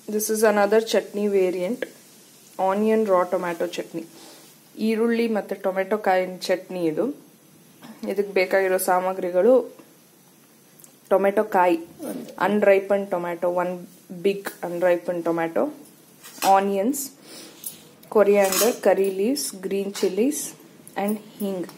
This is another chutney variant onion raw tomato chutney ಈರುಳ್ಳಿ ಮತ್ತು tomato ಕಾಯಿನ ಚಟ್ನಿ ಇದು ಇದಕ್ಕೆ ಬೇಕಾಗಿರೋ ಸಾಮಗ್ರಿಗಳು ಟೊಮೆಟೊ ಕಾಯಿ unripened tomato one big unripened tomato onions coriander curry leaves green chillies and hing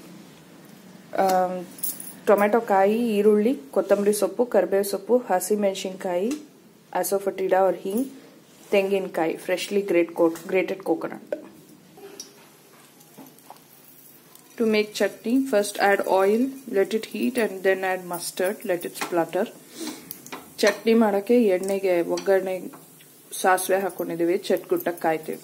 tomato ಕಾಯಿ ಈರುಳ್ಳಿ ಕೊತ್ತಂಬರಿ ಸೊಪ್ಪು ಕರಿಬೇವು ಸೊಪ್ಪು ಹಸಿಮೆಣಸಿನ್ಕಾಯಿ ಅಸೋಫಟಿಡಾ ಅವ್ರ ಹಿಂಗ್ ತೆಂಗಿನಕಾಯಿ freshly grate grated coconut To make chutney, first add oil, let it heat and then add mustard, let it splutter. ಚಟ್ನಿ ಮಾಡೋಕ್ಕೆ ಎಣ್ಣೆಗೆ ಒಗ್ಗರಣೆ ಸಾಸಿವೆ ಹಾಕೊಂಡಿದ್ದೀವಿ ಚಟ್ಗುಟ್ಟಕ್ಕೆ ಕಾಯ್ತೀವಿ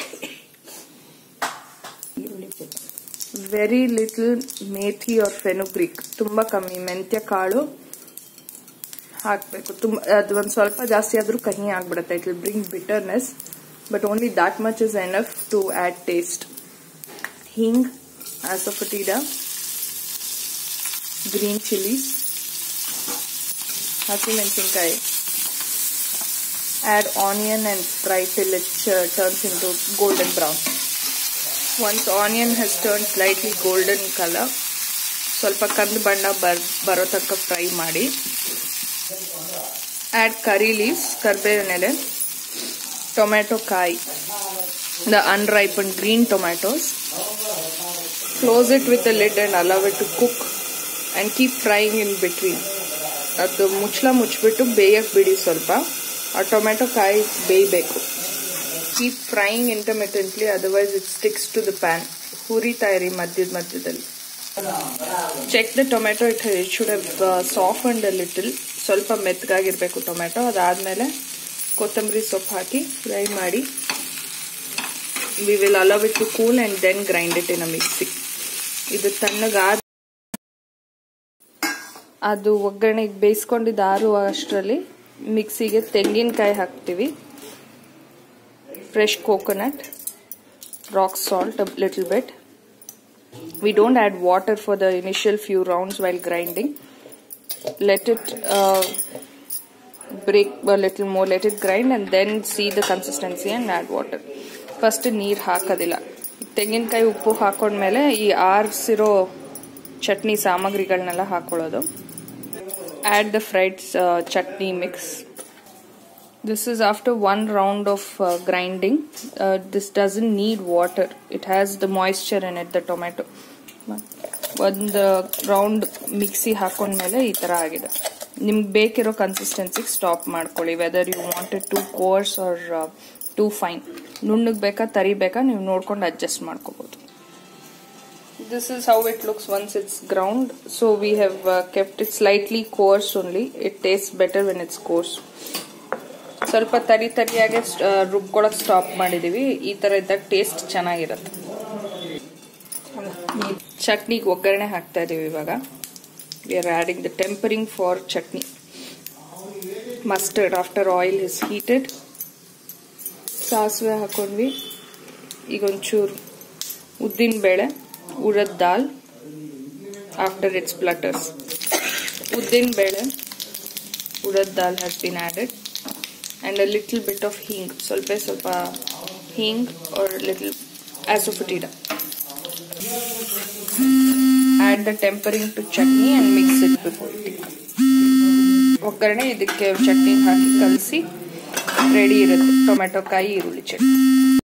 very little methi or fenugreek ತುಂಬ ಕಮ್ಮಿ ಮೆಂತ್ಯ ಕಾಳು ಹಾಕಬೇಕು ತುಂಬ ಅದು ಒಂದು ಸ್ವಲ್ಪ ಜಾಸ್ತಿ ಆದರೂ ಕಹಿ ಆಗ್ಬಿಡುತ್ತೆ it will bring bitterness but only that much is enough to add taste hing asafoetida, green chilies, hasimensinkai. Add onion and fry till it uh, turns into golden brown. Once onion has turned slightly golden color, ಸ್ವಲ್ಪ ಕಂದು ಬಣ್ಣ ಬರ್ ಬರೋ ತನಕ fry ಮಾಡಿ add ಕರಿ leaves ಕರ್ಬೇವಿನ ಎಲೆ tomato ಕಾಯಿ the unripen green tomatoes close it with a lid and allow it to cook and keep frying in between ಅದು ಮುಚ್ಚಳ ಮುಚ್ಚಿಬಿಟ್ಟು ಬೇಯಕ್ಕೆ ಬಿಡಿ ಸ್ವಲ್ಪ ಆ ಟೊಮೆಟೊ ಕಾಯಿ ಬೇಯಬೇಕು keep frying intermittently otherwise it sticks to the pan ಹುರಿತಾ ಇರಿ ಮಧ್ಯದ ಮಧ್ಯದಲ್ಲಿ check the tomato it it should have soft and a little ಸ್ವಲ್ಪ ಮೆತ್ತಗಾಗಿರ್ಬೇಕು ಟೊಮೆಟೊ ಅದಾದಮೇಲೆ ಕೊತ್ತಂಬರಿ ಸೊಪ್ಪು ಹಾಕಿ ಫ್ರೈ ಮಾಡಿ we will allow it to cool and then grind it in a mixie ಇದು ತಣ್ಣಗಾದ ಅದು ಒಗ್ಗರಣೆಗೆ ಬೇಯಿಸ್ಕೊಂಡಿದ್ದು ಆರುವ ಅಷ್ಟರಲ್ಲಿ ಮಿಕ್ಸಿಗೆ ತೆಂಗಿನಕಾಯಿ ಹಾಕ್ತೀವಿ fresh coconut rock salt a little bit we don't add water for the initial few rounds while grinding let it break little more let it grind and then see the consistency and add water first ನೀರು ಹಾಕೋದಿಲ್ಲ ತೆಂಗಿನಕಾಯಿ ಉಪ್ಪು ಹಾಕೊಂಡ್ಮೇಲೆ ಈ ಆರಿಸಿರೋ ಚಟ್ನಿ ಸಾಮಗ್ರಿಗಳನ್ನೆಲ್ಲ ಹಾಕೊಳ್ಳೋದು add the fried chutney mix this is after one round of grinding this doesn't need water it has the moisture in it the tomato ಒಂದು round mixie ಹಾಕೊಂಡ್ಮೇಲೆ ಈ ಥರ ಆಗಿದೆ ನಿಮ್ಗೆ ಬೇಕಿರೋ ಕನ್ಸಿಸ್ಟೆನ್ಸಿಗೆ ಸ್ಟಾಪ್ ಮಾಡ್ಕೊಳ್ಳಿ whether you wanted to coarse or to fine ನುಣ್ಣಗೆ ಬೇಕಾ ತರಿ ಬೇಕಾ ನೀವು ನೋಡ್ಕೊಂಡು ಅಡ್ಜಸ್ಟ್ ಮಾಡ್ಕೋಬಹುದು this is how it looks once it's ground so we have kept it slightly course only it taste better when it's coarse ಸ್ವಲ್ಪ ತರಿ ತರಿಯಾಗೆ ರುಬ್ಕೊಳಕ್ stop ಮಾಡಿದೀವಿ ಈ ತರ ಇದ್ದಾಗ ಟೇಸ್ಟ್ ಚೆನ್ನಾಗಿರುತ್ತೆ ಚಟ್ನಿಗೆ ಒಗ್ಗರಣೆ ಹಾಕ್ತಾ ಇದೀವಿ ಇವಾಗ we are adding the tempering for chutney mustard after oil is heated ಸಾಸಿವೆ ಹಾಕೊಂಡ್ವಿ ಈಗ ಒಂಚೂರು ಉದ್ದಿನ ಬೇಳೆ ಉಳದ್ ದಾಲ್ ಆಫ್ಟರ್ ಇಟ್ಸ್ ಪ್ಲಟರ್ಸ್ ಉದ್ದಿನ ಬೇಳೆ urad dal has been added and a little bit of hing ಸ್ವಲ್ಪ ಸ್ವಲ್ಪ hing or little asafoetida add the tempering to chutney and mix it before ಒಗ್ಗರಣೆ ಇದಕ್ಕೆ ಚಟ್ನಿ ಹಾಕಿ ಕಲಸಿ ರೆಡಿ ಇರುತ್ತೆ ಟೊಮೆಟೊ ಕಾಯಿ ಈರುಳ್ಳಿ ಚಟ್ನಿ